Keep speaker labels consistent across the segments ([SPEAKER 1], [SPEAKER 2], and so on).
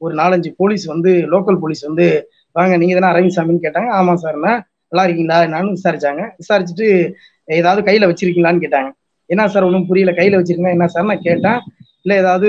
[SPEAKER 1] ஒரு நாலஞ்சு போலீஸ் வந்து லோக்கல் போலீஸ் வந்து வாங்க நீங்க தானே அரவிந்த்சாமின்னு கேட்டாங்க ஆமா சார்னா நல்லா இருக்கீங்களா என்னன்னு விசாரிச்சாங்க விசாரிச்சுட்டு ஏதாவது கையில வச்சிருக்கீங்களான்னு கேட்டாங்க என்ன சார் ஒன்றும் புரியல கையில வச்சிருக்கீங்க என்ன சார் நான் கேட்டேன் இல்ல ஏதாவது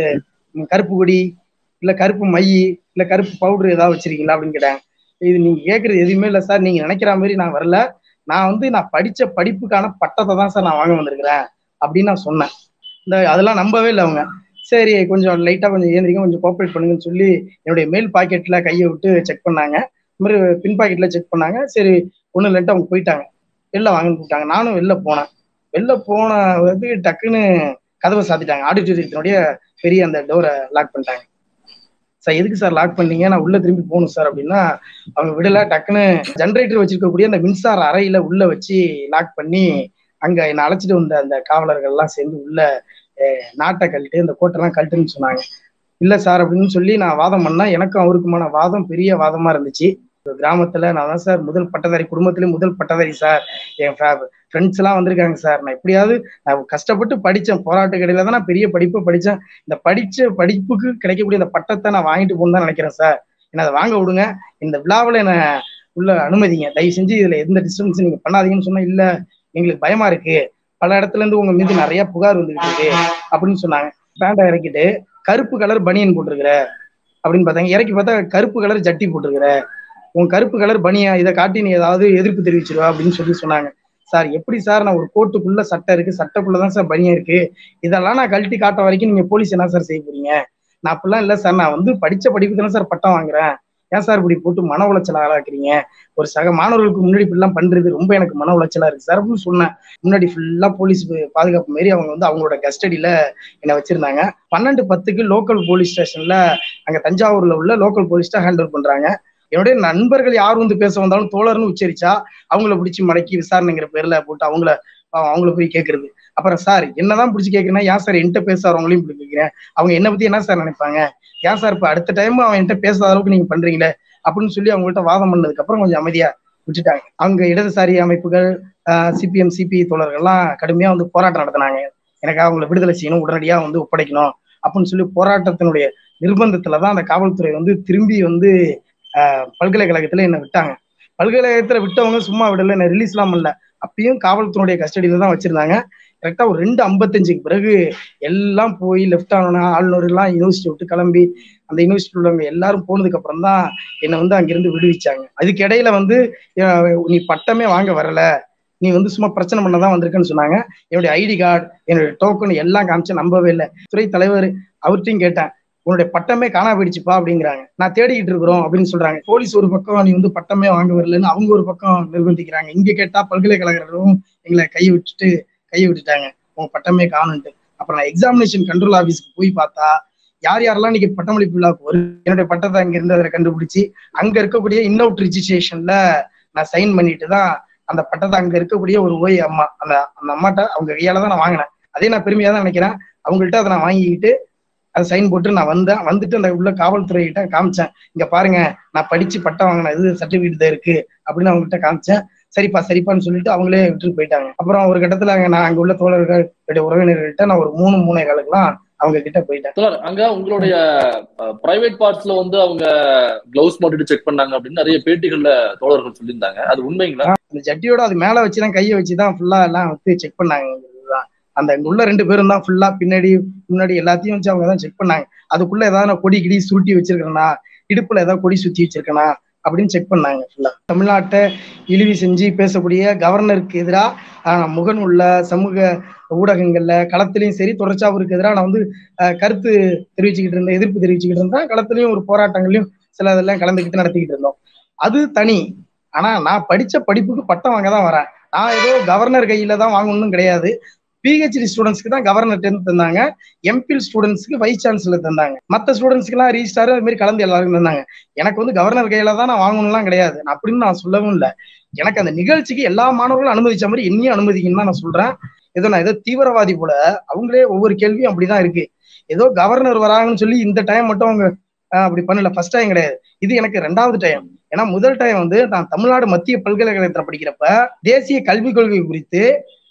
[SPEAKER 1] ம், கருப்பு கொடி இல்ல கருப்பு மை இல்ல கருப்பு பவுடர் ஏதாவது வச்சிருக்கீங்களா அப்படின்னு கேட்டாங்க இது நீங்க கேக்குறது எதுவுமே இல்லை சார் நீங்க நினைக்கிற மாதிரி நான் வரல நான் வந்து நான் படிச்ச படிப்புக்கான பட்டத்தை தான் சார் நான் வாங்க வந்திருக்கிறேன் அப்படின்னு நான் சொன்னேன் இந்த அதெல்லாம் நம்பவே இல்லை அவங்க சரி கொஞ்சம் லைட்டா கொஞ்சம் ஏந்திரிங்க கொஞ்சம் கோஆப்ரேட் பண்ணுங்கன்னு சொல்லி என்னுடைய மேல் பாக்கெட்ல கையை விட்டு செக் பண்ணாங்க இந்த மாதிரி பின் பாக்கெட்ல செக் பண்ணாங்க சரி ஒன்றும் இல்லைன்ட்டு அவங்க போயிட்டாங்க வெளில வாங்கன்னு கூப்பிட்டாங்க நானும் வெளில போனேன் வெளில போன வந்து டக்குன்னு கதவை சாத்திட்டாங்க ஆடிட்டோரியத்தினுடைய பெரிய அந்த டோரை லாக் பண்ணிட்டாங்க சார் எதுக்கு சார் லாக் பண்ணீங்க நான் உள்ள திரும்பி போகணும் சார் அப்படின்னா அவங்க விடல டக்குன்னு ஜென்ரேட்டர் வச்சிருக்கக்கூடிய அந்த மின்சார அறையில உள்ள வச்சு லாக் பண்ணி அங்க என்னை அழைச்சிட்டு வந்த அந்த காவலர்கள் எல்லாம் சேர்ந்து உள்ள அஹ், நாட்டை கழட்டு இந்த கோட்டெல்லாம் கழட்டுன்னு சொன்னாங்க இல்ல சார் அப்படின்னு சொல்லி நான் வாதம் பண்ணா எனக்கும் அவருக்குமான வாதம் பெரிய வாதமா இருந்துச்சு ஒரு கிராமத்துல நான் தான் சார் முதல் பட்டதாரி குடும்பத்திலே முதல் பட்டதாரி சார் என் ஃப்ரெண்ட்ஸ் எல்லாம் வந்திருக்காங்க சார் நான் எப்படியாவது நான் கஷ்டப்பட்டு படிச்சேன் போராட்ட கடையில தான் நான் பெரிய படிப்பை படிச்சேன் இந்த படிச்ச படிப்புக்கு கிடைக்கக்கூடிய இந்த பட்டத்தை நான் வாங்கிட்டு போகணும்னு தான் நினைக்கிறேன் சார் என்ன அதை வாங்க விடுங்க இந்த விழாவில் என்ன உள்ள அனுமதிங்க தயவு செஞ்சு இதுல எந்த டிஸ்டர்பன்ஸ் நீங்க பண்ணாதீங்கன்னு சொன்னா இல்ல எங்களுக்கு பயமா இருக்கு பல இடத்துல இருந்து உங்க மீது நிறைய புகார் வந்துகிட்டு இருக்கு அப்படின்னு சொன்னாங்க பேண்டை இறக்கிட்டு கருப்பு கலர் பனியன் போட்டிருக்கிற அப்படின்னு பார்த்தாங்க இறக்கி பார்த்தா கருப்பு கலர் ஜட்டி போட்டிருக்கிற உன் கருப்பு கலர் பனியா இதை காட்டி நீ ஏதாவது எதிர்ப்பு தெரிவிச்சிருவா அப்படின்னு சொல்லி சொன்னாங்க சார் எப்படி சார் நான் ஒரு கோட்டுக்குள்ள சட்டை இருக்கு சட்டைக்குள்ள தான் சார் பனியா இருக்கு இதெல்லாம் நான் கழட்டி காட்ட வரைக்கும் நீங்க போலீஸ் என்ன சார் செய்ய போறீங்க நான் அப்படிலாம் இல்லை சார் நான் வந்து படிச்ச படிப்பு தானே சார் பட்டம் வாங்குறேன் ஏன் சார் இப்படி போட்டு மன உளைச்சல் ஆளாக்குறீங்க ஒரு சக மாணவர்களுக்கு முன்னாடி இப்படிலாம் பண்றது ரொம்ப எனக்கு மன உளைச்சலா இருக்கு சார் அப்படின்னு சொன்னேன் முன்னாடி ஃபுல்லா போலீஸ் பாதுகாப்பு மாரி அவங்க வந்து அவங்களோட கஸ்டடியில என்னை வச்சிருந்தாங்க பன்னெண்டு பத்துக்கு லோக்கல் போலீஸ் ஸ்டேஷன்ல அங்க தஞ்சாவூர்ல உள்ள லோக்கல் போலீஸ் தான் ஹேண்டில் பண்றாங்க என்னுடைய நண்பர்கள் யார் வந்து பேச வந்தாலும் தோழர்னு உச்சரிச்சா அவங்கள பிடிச்சி மடக்கி விசாரணைங்கிற பேர்ல போட்டு அவங்கள அவங்கள போய் கேட்கறது அப்புறம் சார் என்னதான் பிடிச்சி கேட்கறேன்னா ஏன் சார் என்கிட்ட பேச வரவங்களையும் இப்படி கேட்கிறேன் அவங்க என்ன பத்தி என்ன சார் நினைப்பாங்க ஏன் சார் இப்ப அடுத்த டைம் அவன் என்கிட்ட பேசாத அளவுக்கு நீங்க பண்றீங்களே அப்படின்னு சொல்லி அவங்கள்ட்ட வாதம் பண்ணதுக்கு அப்புறம் கொஞ்சம் அமைதியா விட்டுட்டாங்க அங்க இடதுசாரி அமைப்புகள் சிபிஎம் சிபி தோழர்கள்லாம் கடுமையா வந்து போராட்டம் நடத்தினாங்க எனக்கு அவங்களை விடுதலை செய்யணும் உடனடியா வந்து ஒப்படைக்கணும் அப்படின்னு சொல்லி போராட்டத்தினுடைய நிர்பந்தத்துலதான் அந்த காவல்துறை வந்து திரும்பி வந்து ஆஹ் பல்கலைக்கழகத்துல என்ன விட்டாங்க பல்கலைக்கழகத்துல விட்டவங்க சும்மா விடல என்ன ரிலீஸ்லாம் பண்ணல அப்பயும் காவல்துறையுடைய கஸ்டடியில தான் வச்சிருந்தாங்க கரெக்டா ஒரு ரெண்டு ஐம்பத்தஞ்சுக்கு பிறகு எல்லாம் போய் லெஃப்ட் ஆனோன்னா ஆளுநர் எல்லாம் யூனிவர்சிட்டி விட்டு கிளம்பி அந்த யூனிவர்சிட்டி உள்ளவங்க எல்லாரும் போனதுக்கு அப்புறம் தான் என்னை வந்து அங்கிருந்து விடுவிச்சாங்க அதுக்கு இடையில வந்து அஹ் நீ பட்டமே வாங்க வரல நீ வந்து சும்மா பிரச்சனை பண்ணதான் வந்திருக்கேன்னு சொன்னாங்க என்னுடைய ஐடி கார்டு என்னுடைய டோக்கன் எல்லாம் காமிச்சு நம்பவே இல்லை துறை தலைவர் அவர்கிட்டையும் கேட்டேன் உன்னுடைய பட்டமே காணா போயிடுச்சுப்பா அப்படிங்கிறாங்க நான் தேடிக்கிட்டு இருக்கிறோம் அப்படின்னு சொல்றாங்க போலீஸ் ஒரு பக்கம் நீ வந்து பட்டமே வாங்க வரலன்னு அவங்க ஒரு பக்கம் நிர்பந்திக்கிறாங்க இங்க கேட்டா பல்கலைக்கழகரும் எங்களை கை விட்டுட்டு கையை விட்டுட்டாங்க உங்க பட்டமே காணுன்ட்டு அப்புறம் நான் எக்ஸாமினேஷன் கண்ட்ரோல் ஆஃபீஸ்க்கு போய் பார்த்தா யார் யாரெல்லாம் இன்னைக்கு பட்டமளிப்பு விழாக்கு வரும் என்னுடைய பட்டத்தை அங்க இருந்து அதில் கண்டுபிடிச்சு அங்க இருக்கக்கூடிய இன்னவுட் ரிஜிஸ்ட்ரேஷன்ல நான் சைன் பண்ணிட்டு தான் அந்த பட்டத்தை அங்க இருக்கக்கூடிய ஒரு ஓய் அம்மா அந்த அந்த அம்மாட்ட அவங்க கையால தான் நான் வாங்கினேன் அதே நான் பெருமையா தான் நினைக்கிறேன் அவங்கள்ட்ட அதை நான் வாங்கிக்கிட்டு அதை சைன் போட்டு நான் வந்தேன் வந்துட்டு அந்த உள்ள காவல்துறை கிட்ட காமிச்சேன் இங்க பாருங்க நான் படிச்சு பட்டம் வாங்கினேன் இது சர்டிபிகேட் தான் இருக்கு அப்படின்னு அவங்ககிட்ட காமிச்சேன் சரிப்பா சரிப்பான்னு சொல்லிட்டு அவங்களே விட்டுட்டு போயிட்டாங்க அப்புறம் ஒரு கட்டத்துல அங்க நான் அங்க உள்ள தோழர்கள் என்னுடைய உறவினர்கள்ட்ட நான் ஒரு மூணு மூணை காலுக்கெல்லாம் அவங்க கிட்ட போயிட்டேன்
[SPEAKER 2] சார் அங்க உங்களுடைய பிரைவேட் பார்ட்ஸ்ல வந்து அவங்க கிளவுஸ் மாட்டிட்டு செக் பண்ணாங்க அப்படின்னு நிறைய பேட்டிகள்ல தோழர்கள் சொல்லியிருந்தாங்க அது உண்மைங்களா
[SPEAKER 1] அந்த ஜட்டியோட அது மேல வச்சுதான் கையை வச்சுதான் ஃபுல்லா எல்லாம் வந்து செக் பண்ணாங்க இதுதான். அந்த இங்க உள்ள ரெண்டு பேரும் தான் ஃபுல்லா பின்னாடி முன்னாடி எல்லாத்தையும் வச்சு அவங்க தான் செக் பண்ணாங்க அதுக்குள்ள ஏதாவது நான் கொடி கிடி சுருட்டி வச்சிருக்கேனா இடுப்புல ஏதாவது கொடி சுத்தி வச்சிருக்கேனா அப்படின்னு செக் பண்ணாங்க ஃபுல்லா தமிழ்நாட்டை இழிவு செஞ்சு பேசக்கூடிய கவர்னருக்கு எதிராக முகன் உள்ள சமூக ஊடகங்கள்ல களத்திலையும் சரி தொடர்ச்சியா அவருக்கு எதிராக நான் வந்து அஹ், கருத்து தெரிவிச்சுக்கிட்டு இருந்தேன் எதிர்ப்பு தெரிவிச்சுக்கிட்டு இருந்தேன் களத்திலையும் ஒரு போராட்டங்களையும் சில இதெல்லாம் கலந்துக்கிட்டு நடத்திக்கிட்டு இருந்தோம் அது தனி ஆனா நான் படிச்ச படிப்புக்கு பட்டம் வாங்க தான் வரேன் நான் ஏதோ கவர்னர் கையில தான் வாங்கணும்னு கிடையாது பிஹெச்டி ஸ்டூடெண்ட்ஸ்க்கு தான் கவர்னர் டென்த் தந்தாங்க எம்பில் ஸ்டூடெண்ட்ஸ்க்கு வைஸ் சான்சலர் தந்தாங்க மற்ற ஸ்டூடெண்ட்ஸ்க்குலாம் ரீஸ்டார் அது மாதிரி கலந்து எல்லாருக்கும் தந்தாங்க எனக்கு வந்து கவர்னர் கையில தான் நான் வாங்கணும்லாம் கிடையாது நான் அப்படின்னு நான் சொல்லவும் இல்லை எனக்கு அந்த நிகழ்ச்சிக்கு எல்லா மாணவர்களும் அனுமதிச்ச மாதிரி என்னையும் அனுமதிக்கணும்னு தான் நான் சொல்றேன் ஏதோ நான் ஏதோ தீவிரவாதி போல அவங்களே ஒவ்வொரு கேள்வியும் அப்படிதான் இருக்கு ஏதோ கவர்னர் வராங்கன்னு சொல்லி இந்த டைம் மட்டும் அவங்க ஆஹ், அப்படி பண்ணல ஃபர்ஸ்ட் டைம் கிடையாது இது எனக்கு ரெண்டாவது டைம் ஏன்னா முதல் டைம் வந்து நான் தமிழ்நாடு மத்திய பல்கலைக்கழகத்துல படிக்கிறப்ப தேசிய கல்விக் கொள்கை குறித்து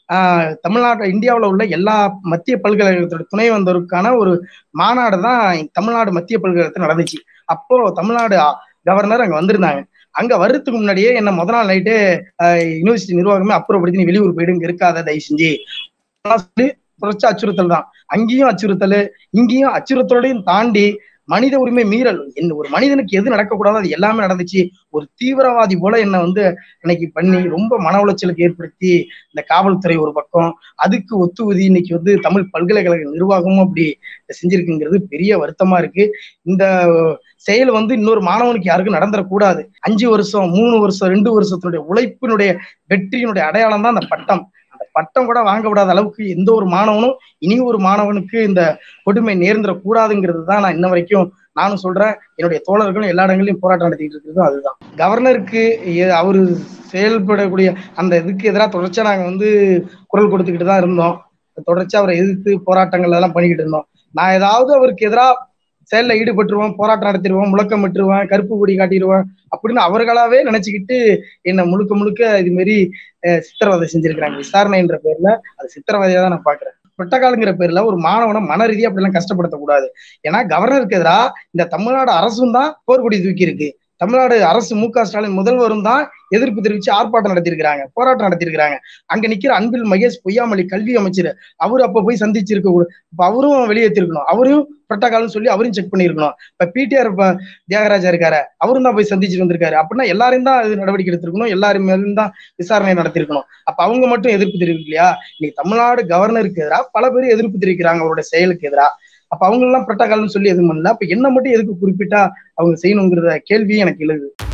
[SPEAKER 1] ஆஹ் தமிழ்நாடு இந்தியாவில் உள்ள எல்லா மத்திய பல்கலைக்கழகத்தோட துணைவேந்தருக்கான ஒரு மாநாடு தான் தமிழ்நாடு மத்திய பல்கலைக்கழகத்தில் நடந்துச்சு அப்போ தமிழ்நாடு கவர்னர் அங்க வந்திருந்தாங்க அங்க வர்றதுக்கு முன்னாடியே என்ன முத நாள் நைட்டு யூனிவர்சிட்டி நிர்வாகமே அப்புறப்படுத்தி நீ வெளியூர் போயிடு இங்க இருக்காத தயவு செஞ்சு சொல்லி தொடர்ச்சி அச்சுறுத்தல் தான் அங்கேயும் அச்சுறுத்தல் இங்கேயும் அச்சுறுத்தலோடையும் தாண்டி மனித உரிமை மீறல் என்ன ஒரு மனிதனுக்கு எது நடக்கக்கூடாதோ அது எல்லாமே நடந்துச்சு ஒரு தீவிரவாதி போல என்னை வந்து அன்னைக்கு பண்ணி ரொம்ப மன உளைச்சலுக்கு ஏற்படுத்தி இந்த காவல்துறை ஒரு பக்கம் அதுக்கு ஒத்து ஊதி இன்னைக்கு வந்து தமிழ் பல்கலைக்கழக நிர்வாகமும் அப்படி செஞ்சிருக்குங்கிறது பெரிய வருத்தமா இருக்கு இந்த செயல் வந்து இன்னொரு மாணவனுக்கு யாருக்கும் நடந்துடக்கூடாது அஞ்சு வருஷம் மூணு வருஷம் ரெண்டு வருஷத்தினுடைய உழைப்பினுடைய வெற்றியினுடைய அடையாளம் தான் அந்த பட்டம் அந்த பட்டம் கூட வாங்க விடாத அளவுக்கு எந்த ஒரு மாணவனும் இனி ஒரு மாணவனுக்கு இந்த கொடுமை நேர்ந்துடக்கூடாதுங்கிறது தான் நான் இன்ன வரைக்கும் நானும் சொல்றேன் என்னுடைய தோழர்களும் எல்லா இடங்களையும் போராட்டம் நடத்திட்டு இருக்கிறதும் அதுதான் கவர்னருக்கு அவரு செயல்படக்கூடிய அந்த இதுக்கு எதிராக தொடர்ச்சியா நாங்க வந்து குரல் கொடுத்துக்கிட்டு தான் இருந்தோம் தொடர்ச்சியா அவரை எதிர்த்து போராட்டங்கள் எல்லாம் பண்ணிக்கிட்டு இருந்தோம் நான் ஏதாவது அவருக்கு எதிராக செயல்ல ஈடுபட்டுருவோம் போராட்டம் நடத்திடுவோம் முழக்கம் விட்டுருவேன் கருப்பு கொடி காட்டிடுவேன் அப்படின்னு அவர்களாவே நினைச்சுக்கிட்டு என்ன முழுக்க முழுக்க இது மாரி சித்திரவதை செஞ்சிருக்கிறாங்க விசாரணைன்ற பேர்ல அது சித்திரவதையா தான் நான் பாக்குறேன் புரட்டகாலுங்கிற பேர்ல ஒரு மாணவனை மன ரீதியா அப்படிலாம் கஷ்டப்படுத்தக்கூடாது ஏன்னா கவர்னருக்கு எதிராக இந்த தமிழ்நாடு அரசும் தான் போர்க்கொடி தூக்கி இருக்கு தமிழ்நாடு அரசு மு க ஸ்டாலின் முதல்வரும் தான் எதிர்ப்பு தெரிவிச்சு ஆர்ப்பாட்டம் நடத்திருக்கிறாங்க போராட்டம் நடத்திருக்கிறாங்க அங்க நிக்கிற அன்பில் மகேஷ் பொய்யாமொழி கல்வி அமைச்சர் அவரு அப்ப போய் சந்திச்சு இருக்க கூட இப்ப அவரும் வெளியேற்றிருக்கணும் அவரையும் புரட்டகால்னு சொல்லி அவரையும் செக் பண்ணிருக்கணும் இப்ப பிடிஆர் தியாகராஜா இருக்காரு அவரும் தான் போய் சந்திச்சுட்டு வந்திருக்காரு அப்படின்னா எல்லாரையும் தான் இது நடவடிக்கை எடுத்திருக்கணும் எல்லாரும் மேலும் தான் விசாரணை நடத்திருக்கணும் அப்ப அவங்க மட்டும் எதிர்ப்பு தெரிவிக்கலையா இன்னைக்கு தமிழ்நாடு கவர்னருக்கு எதிராக பல பேர் எதிர்ப்பு தெரிவிக்கிறாங்க அவரோட செயலுக்கு எதிராக அப்ப அவங்க எல்லாம் புரட்டகால்னு சொல்லி எதுவும் பண்ணல அப்ப என்ன மட்டும் எதுக்கு குறிப்பிட்டா அவங்க செய்யணுங்கிறத கேள்வி எனக்கு எழுது